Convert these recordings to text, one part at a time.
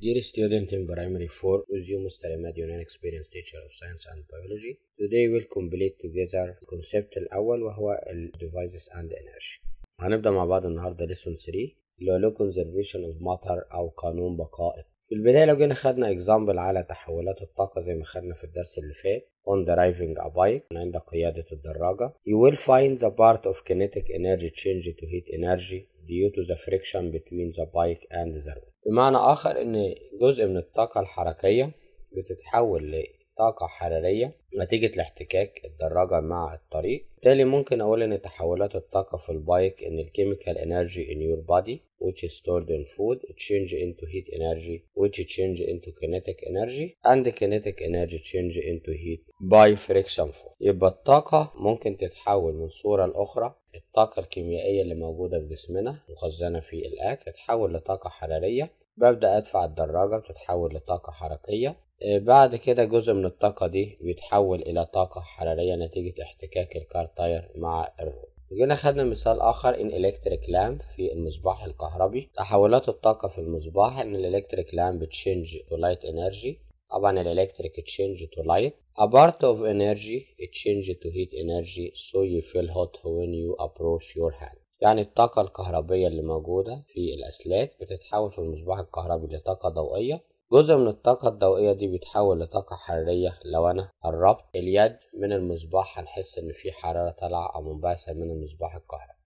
Dear student in primary 4, with you Mr. Ahmed an experienced teacher of science and biology. Today we'll complete together الكونسبت الأول وهو ال devices and energy. هنبدأ مع بعض النهاردة lesson 3 اللي هو conservation of matter أو قانون بقاء في البداية لو جينا خدنا example على تحولات الطاقة زي ما خدنا في الدرس اللي فات on driving a bike عند قيادة الدراجة you will find the part of kinetic energy change to heat energy due to the friction between the bike and the road بمعنى آخر إن جزء من الطاقة الحركية بتتحول لطاقة حرارية نتيجة لاحتكاك الدراجة مع الطريق بالتالي ممكن أقول إن تحولات الطاقة في البايك إن الكيميكال energy in your body which is stored in food change into heat energy which change into kinetic energy and kinetic energy change into heat by friction force يبقى الطاقة ممكن تتحول من صورة لأخرى الطاقة الكيميائية اللي موجودة في جسمنا مخزنة في الأكل تتحول لطاقة حرارية ببدأ أدفع الدراجة بتتحول لطاقة حركية بعد كده جزء من الطاقة دي بيتحول إلى طاقة حرارية نتيجة احتكاك الكار تاير مع الرود جينا خدنا مثال آخر إن إلكتريك لامب في المصباح الكهربي تحولات الطاقة في المصباح إن الإلكتريك لامب تشينج تو لايت إنرجي طبعا الإلكتريك تشينج تو لايت A part of energy change to heat energy so you feel hot when you approach your hand يعني الطاقة الكهربية اللي موجودة في الأسلاك بتتحول في المصباح الكهربي لطاقة ضوئية جزء من الطاقة الضوئية دي بيتحول لطاقة حرارية لو أنا قربت اليد من المصباح هنحس إن في حرارة طالعة أو منبعثة من المصباح الكهربي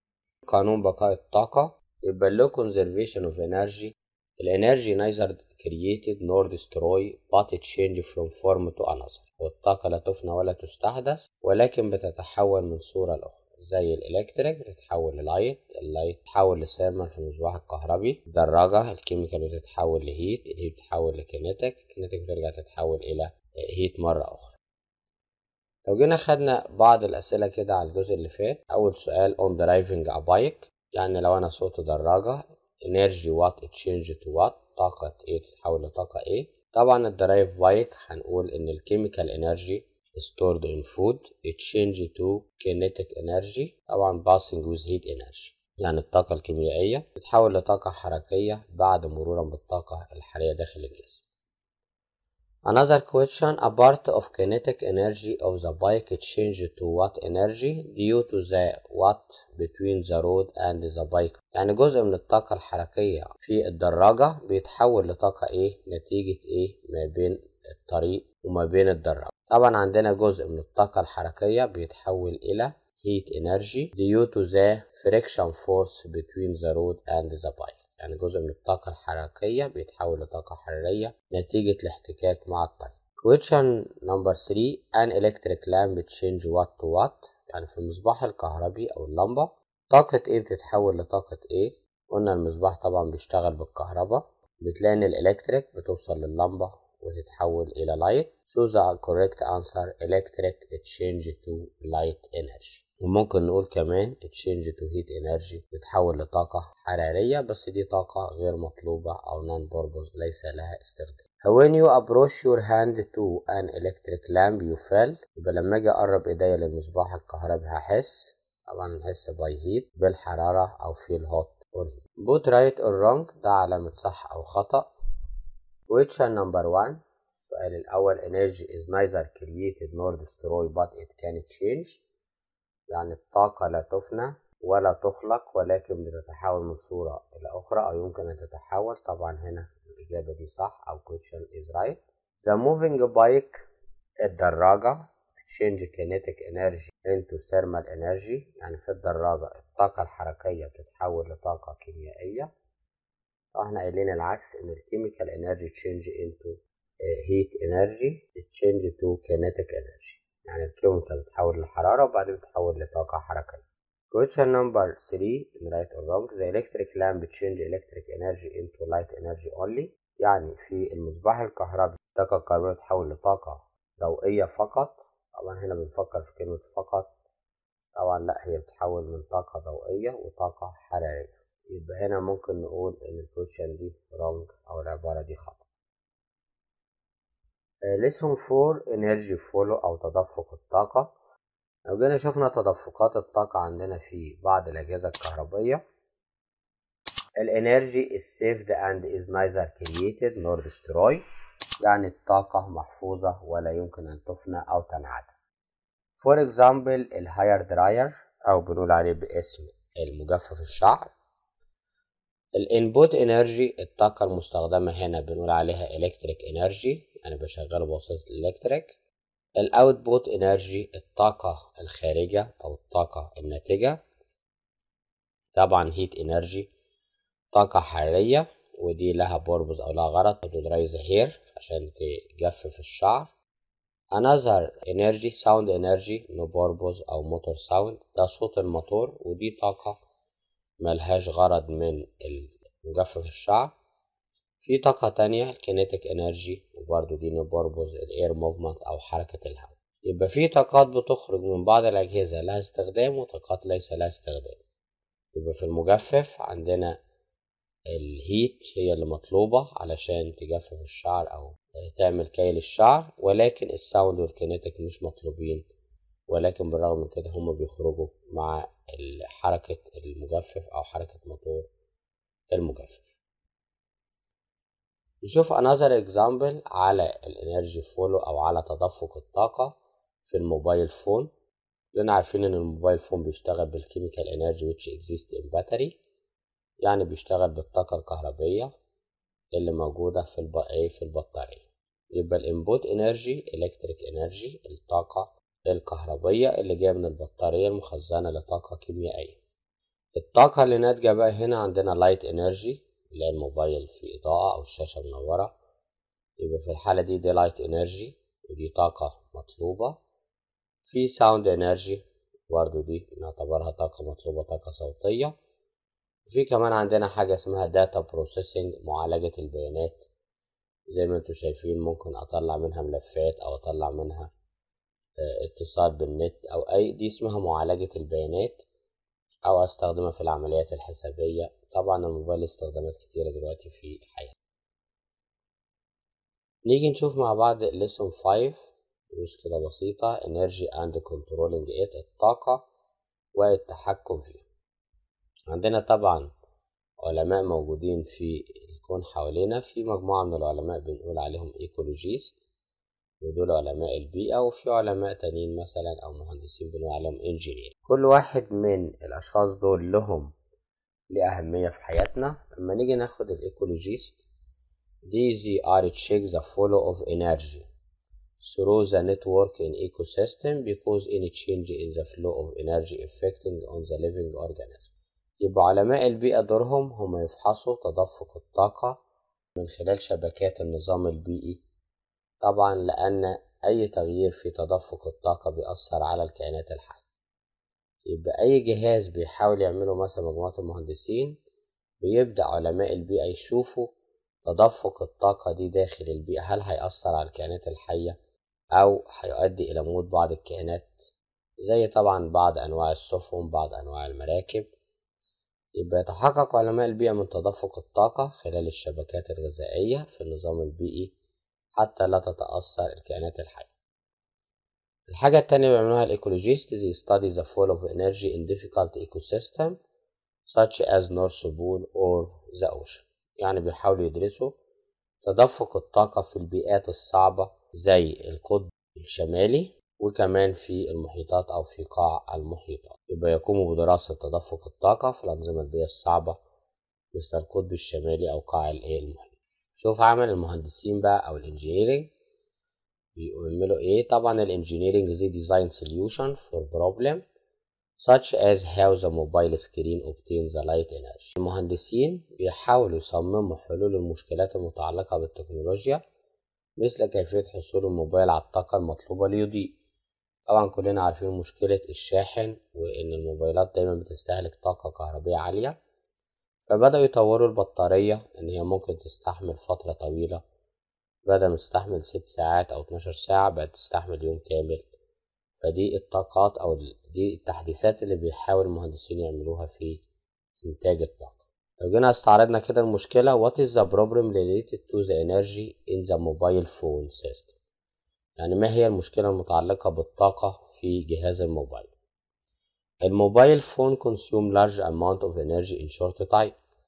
قانون بقاء الطاقة يبقى له conservation of energy الانرجي neither created nor destroy but it change from form to another والطاقة لا تفنى ولا تستحدث ولكن بتتحول من صورة لأخرى زي الإلكتريك بتتحول للايت اللايت بتتحول لثيرمال في المصباح الكهربي الدراجة الكيميكال بتتحول لهيت الهيت بتتحول لكينيتيك الكينيتيك بترجع تتحول إلى هيت مرة أخرى لو جينا خدنا بعض الأسئلة كده على الجزء اللي فات أول سؤال on driving a bike يعني لو أنا سوقت دراجة energy what change to what طاقة ايه تتحول لطاقة ايه طبعا الدرايف بايك هنقول ان الكيميكال انرجي stored in food it change to kinetic energy طبعا passing with heat energy يعني الطاقة الكيميائية تتحول لطاقة حركية بعد مرورا بالطاقة الحرارية داخل الجسم Another question, a part of kinetic energy of the bike change to what energy due to the what between the road and the bike يعني جزء من الطاقة الحركية في الدراجة بيتحول لطاقة ايه نتيجة ايه ما بين الطريق وما بين الدراجة طبعا عندنا جزء من الطاقة الحركية بيتحول إلى heat energy due to the friction force between the road and the bike يعني جزء من الطاقة الحركية بيتحول لطاقة حرارية نتيجة الاحتكاك مع الطريق. Question number 3 An electric lamp change watt to watt يعني في المصباح الكهربي أو اللمبة طاقة ايه بتتحول لطاقة ايه؟ قلنا المصباح طبعا بيشتغل بالكهرباء بتلاقي ان الالكتريك بتوصل لللمبة وتتحول إلى light so the correct answer electric change to light energy وممكن نقول كمان change to heat energy بتحول لطاقة حرارية بس دي طاقة غير مطلوبة أو non purpose ليس لها استخدام when you approach your hand to an electric lamp you feel يبقى لما أجي أقرب إيديا للمصباح الكهربي هحس طبعا هحس by heat بالحرارة أو feel hot or heat both right or wrong ده علامة صح أو خطأ question number one السؤال الأول energy is neither created nor destroyed but it can change يعني الطاقة لا تفنى ولا تخلق ولكن بتتحول من صورة إلى أخرى أو يمكن أن تتحول طبعا هنا الإجابة دي صح أو question is right the moving bike الدراجة change kinetic energy into thermal energy يعني في الدراجة الطاقة الحركية بتتحول لطاقة كيميائية احنا قايلين العكس ان الكيميكال انرجي change into heat energy change to kinetic energy يعني الكيميكال بتتحول لحرارة وبعدين بتتحول لطاقة حركية. Question number 3 in right or wrong the electric lamp change electric energy into light energy only يعني في المصباح الكهربي الطاقة الكهربائية بتتحول لطاقة ضوئية فقط طبعا هنا بنفكر في كلمة فقط طبعا لا هي بتتحول من طاقة ضوئية وطاقة حرارية يبقى هنا ممكن نقول ان الكوتشن دي wrong او العبارة دي خطأ lesson 4 energy flow أو تدفق الطاقة لو جينا شفنا تدفقات الطاقة عندنا في بعض الأجهزة الكهربية الانرجي is saved and is neither created nor destroyed يعني الطاقة محفوظة ولا يمكن أن تفنى أو تنعدم for example الهاير دراير أو بنقول عليه باسم المجفف الشعر الانبوت انرجي الطاقة المستخدمة هنا بنقول عليها الكتريك انرجي يعني بشغله بواسطة الالكتريك الاوتبوت انرجي الطاقة الخارجة او الطاقة الناتجة طبعا هيت انرجي طاقة حرارية ودي لها بوربز او لها غرض تدرايز هير عشان تجفف الشعر another energy sound energy no purpose او موتور ساوند ده صوت الموتور ودي طاقة ملهاش غرض من مجفف الشعر في طاقة تانية الكينيتيك انرجي وبرضه دي no purpose الاير موفمنت او حركة الهواء يبقى في طاقات بتخرج من بعض الأجهزة لها استخدام وطاقات ليس لها استخدام يبقى في المجفف عندنا الهيت هي اللي مطلوبة علشان تجفف الشعر أو تعمل كي للشعر ولكن الساوند والكينيتيك مش مطلوبين ولكن بالرغم من كده هما بيخرجوا مع حركة المجفف أو حركة موتور المجفف نشوف another example على الانرجي فولو أو على تدفق الطاقة في الموبايل فون كلنا عارفين إن الموبايل فون بيشتغل بالكيميكال انرجي which exist in battery يعني بيشتغل بالطاقة الكهربية اللي موجودة في الب... في البطارية يبقى الانبوت انرجي الكتريك انرجي الطاقة الكهربية اللي جاية من البطارية المخزنة لطاقة كيميائية الطاقة اللي ناتجة بقى هنا عندنا لايت انرجي اللي هي الموبايل فيه إضاءة أو الشاشة منورة يبقى في الحالة دي دي لايت انرجي ودي طاقة مطلوبة في ساوند انرجي برضو دي نعتبرها طاقة مطلوبة طاقة صوتية في كمان عندنا حاجة اسمها داتا بروسيسنج معالجة البيانات زي ما انتم شايفين ممكن اطلع منها ملفات او اطلع منها اتصال بالنت او اي دي اسمها معالجة البيانات او استخدمها في العمليات الحسابية طبعا الموبايل استخدامات كتيرة دلوقتي في حياتنا نيجي نشوف مع بعض lesson 5 دروس كده بسيطة energy and controlling it الطاقة والتحكم فيها عندنا طبعا علماء موجودين في الكون حوالينا في مجموعة من العلماء بنقول عليهم ايكولوجيست ودول علماء البيئة وفي علماء تانيين مثلا أو مهندسين بنقول عليهم انجينير كل واحد من الأشخاص دول لهم لأهمية في حياتنا لما نيجي ناخد الايكولوجيست These are check the flow of energy through the network in ecosystem because any change in the flow of energy affecting on the living organism يبقى علماء البيئة دورهم هم يفحصوا تدفق الطاقة من خلال شبكات النظام البيئي طبعا لأن أي تغيير في تدفق الطاقة بيأثر على الكائنات الحية يبقى أي جهاز بيحاول يعمله مثلا مجموعة المهندسين بيبدأ علماء البيئة يشوفوا تدفق الطاقة دي داخل البيئة هل هيأثر على الكائنات الحية أو هيؤدي إلى موت بعض الكائنات زي طبعا بعض أنواع السفن بعض أنواع المراكب يبقى يتحقق علماء البيئة من تدفق الطاقة خلال الشبكات الغذائية في النظام البيئي حتى لا تتأثر الكائنات الحية الحاجة التانية بيعملوها الإيكولوجيست they study the flow of energy in difficult ecosystem such as North Pole or the ocean يعني بيحاولوا يدرسوا تدفق الطاقة في البيئات الصعبة زي القطب الشمالي وكمان في المحيطات أو في قاع المحيطات يبقى يقوموا بدراسة تدفق الطاقة في الأنظمة البيئية الصعبة مثل القطب الشمالي أو قاع المحيط شوف عمل المهندسين بقى أو الانجينيرينج بيعملوا إيه طبعا الانجينيرينج زي design solution for problem such as how the mobile screen obtains the light energy المهندسين بيحاولوا يصمموا حلول المشكلات المتعلقة بالتكنولوجيا مثل كيفية حصول الموبايل على الطاقة المطلوبة ليضيء طبعا كلنا عارفين مشكلة الشاحن وإن الموبايلات دايما بتستهلك طاقة كهربية عالية فبدأوا يطوروا البطارية إن هي ممكن تستحمل فترة طويلة بدل ما تستحمل ست ساعات أو 12 ساعة بقت تستحمل يوم كامل فدي الطاقات أو دي التحديثات اللي بيحاول المهندسين يعملوها في إنتاج الطاقة لو جينا استعرضنا كده المشكلة what is the problem related to the energy in the mobile phone system يعني ما هي المشكلة المتعلقة بالطاقة في جهاز الموبايل الموبايل فون consume large amount of energy in short time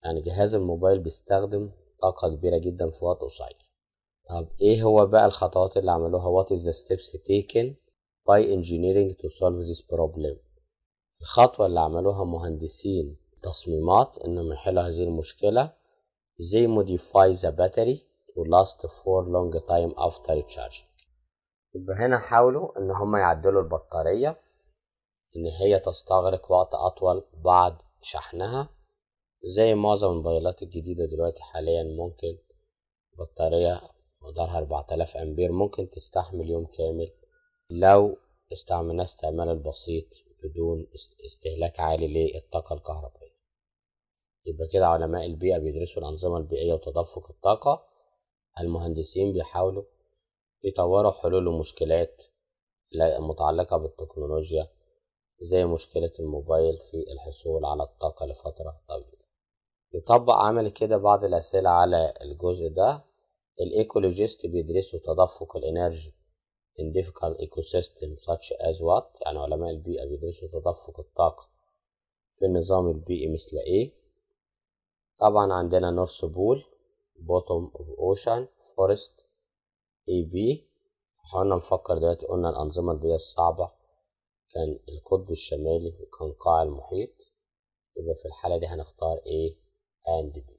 يعني جهاز الموبايل بيستخدم طاقة كبيرة جدا في وقت قصير طب ايه هو بقى الخطوات اللي عملوها what is the steps taken by engineering to solve this problem الخطوة اللي عملوها مهندسين تصميمات انهم يحلوا هذه المشكلة they modify the battery to last for long time after charging يبقى هنا حاولوا ان هم يعدلوا البطارية ان هي تستغرق وقت اطول بعد شحنها زي معظم الموبايلات الجديدة دلوقتي حاليا ممكن بطارية مقدارها 4000 أمبير ممكن تستحمل يوم كامل لو استعملناه استعمال البسيط بدون استهلاك عالي للطاقة الكهربائية يبقى كده علماء البيئة بيدرسوا الأنظمة البيئية وتدفق الطاقة المهندسين بيحاولوا يطوروا حلول لمشكلات متعلقة بالتكنولوجيا زي مشكلة الموبايل في الحصول على الطاقة لفترة طويلة يطبق عمل كده بعض الأسئلة على الجزء ده الإيكولوجيست بيدرسوا تدفق الإنرجي in difficult ecosystem such as what يعني علماء البيئة بيدرسوا تدفق الطاقة في النظام البيئي مثل إيه طبعا عندنا نورث بول bottom of ocean forest اي بي حاولنا نفكر دلوقتي قلنا الأنظمة البيئية الصعبة كان القطب الشمالي وكان قاع المحيط يبقى في الحالة دي هنختار A and B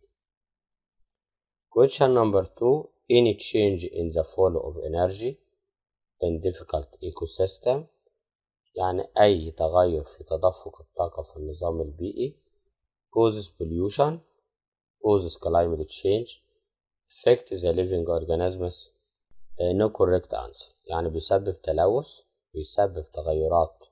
question number two any change in the flow of energy in difficult ecosystem يعني أي تغير في تدفق الطاقة في النظام البيئي causes pollution causes climate change affect the living organisms uh, no correct answer يعني بيسبب تلوث بيسبب تغيرات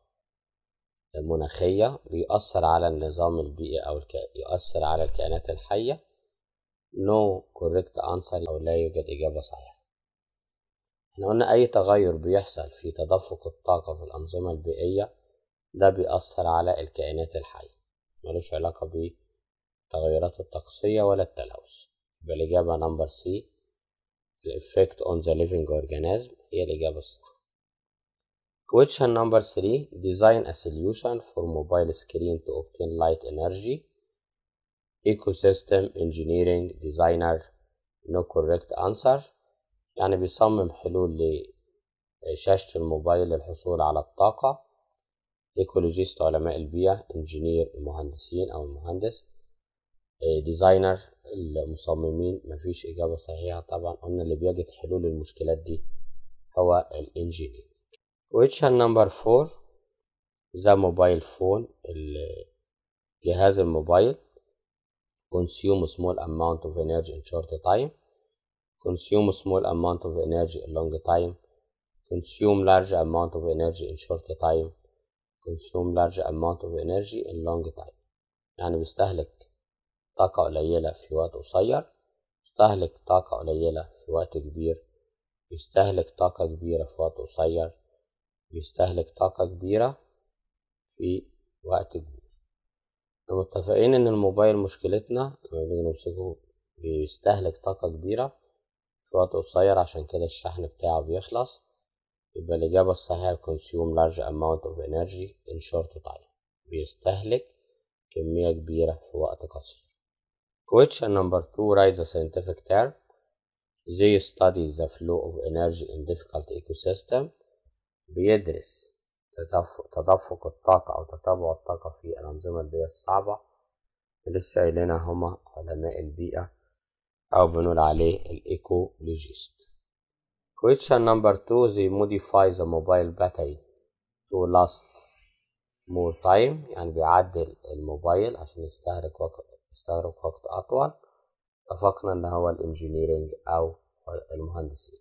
مناخية بيأثر على النظام البيئي أو الك... يؤثر على الكائنات الحية no correct answer أو لا يوجد إجابة صحيحة احنا قلنا أي تغير بيحصل في تدفق الطاقة في الأنظمة البيئية ده بيأثر على الكائنات الحية ملوش علاقة بالتغيرات الطقسية ولا التلوث يبقى الإجابة نمبر سي الإفكت on the living organism هي الإجابة الصح Question number 3 Design a solution for mobile screen to obtain light energy Ecosystem engineering designer no correct answer يعني بيصمم حلول لشاشة الموبايل للحصول على الطاقة ايكولوجيست علماء البيئة انجينير المهندسين أو المهندس ديزاينر المصممين مفيش إجابة صحيحة طبعا قلنا اللي بيجد حلول المشكلات دي هو الانجينير question number 4 the mobile phone جهاز الموبايل consume small amount of energy in short time consume small amount of energy in long time consume large amount of energy in short time consume large amount of energy in long time يعني بيستهلك طاقة قليلة في وقت قصير بيستهلك طاقة قليلة في وقت كبير بيستهلك طاقة كبيرة في وقت قصير بيستهلك طاقة كبيرة في وقت كبير متفقين ان الموبايل مشكلتنا لما بنيجي نمسكه بيستهلك طاقة كبيرة في وقت قصير عشان كده الشحن بتاعه بيخلص يبقى الإجابة الصحيحة consume large amount of energy in short time بيستهلك كمية كبيرة في وقت قصير question number two write the scientific term they study the flow of energy in difficult ecosystem بيدرس تدفق الطاقة أو تتابع الطاقة في الأنظمة البيئية الصعبة لسه قايلينها هما علماء البيئة أو بنقول عليه الإيكولوجيست question number two they modify the mobile battery to last more time يعني بيعدل الموبايل عشان يستهلك وقت يستغرق وقت أطول اتفقنا إن هو الانجينيرينج أو المهندسين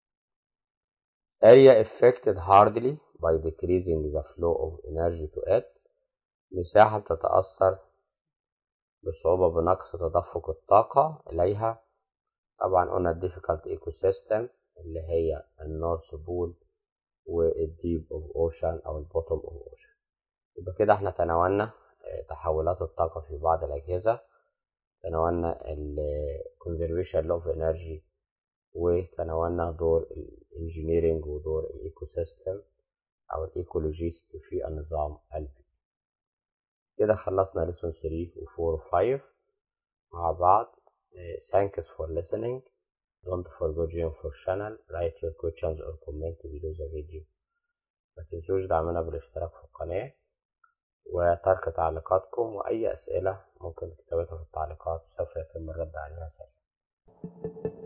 area affected hardly by decreasing the flow of energy to it مساحة بتتأثر بصعوبة بنقص تدفق الطاقة إليها طبعا قلنا difficult ecosystem اللي هي النورث بول والديب اوف اوشن او البوتوم اوف اوشن يبقى كده احنا تناولنا تحولات الطاقة في بعض الأجهزة تناولنا ال conservation of energy وتناولنا دور الانجينيرينج ودور الايكو سيستم او الايكولوجيست في النظام البيئي كده خلصنا لسون 3 و 4 و 5 مع بعض thanks for listening don't forget join for channel write your questions or comment below the video ما تنسوش دعمنا بالاشتراك في القناة وترك تعليقاتكم وأي أسئلة ممكن كتابتها في التعليقات سوف يتم الرد عليها سريعا